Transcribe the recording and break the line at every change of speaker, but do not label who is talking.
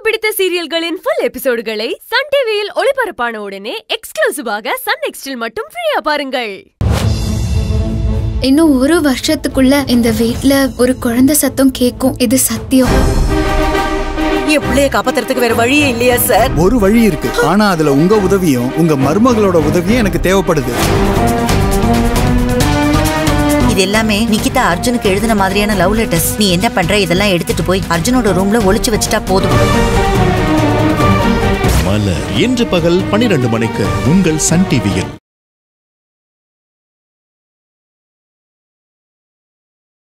பிடித்த சீரியல்களின் full எபிசோடுகளை Sun டிவியில் ஒளிபரப்பான உடனே எக்ஸ்க்ளூசிவாக சன் நெக்ஸ்டில் மட்டும் ஃப்ரீயா பாருங்கள்
இன்னும் ஒரு வருஷத்துக்குள்ள இந்த வீட்ல ஒரு குழந்தை சத்தம் கேட்கும் இது சத்தியம்
என் பிள்ளைய காப்பாத்துறதுக்கு வேற வழியே இல்லையா சார்
ஒரு வழி இருக்கு ஆனா அதுல உங்க உதவியும் உங்க மருமகளோட உதவியும் எனக்கு தேவைப்படுது
இது எல்லாமே நிகிதா அர்ஜுனுக்கு எழுதின மாதிரியான லவ் லெட்டர்ஸ் நீ என்ன பண்ற இதெல்லாம் எடுத்துட்டு போய் அர்ஜுனோட ரூம்ல ஒளிச்சு வச்சுட்டா போதும்
மலர் இன்று பகல் பனிரெண்டு மணிக்கு உங்கள் சன் டிவியில்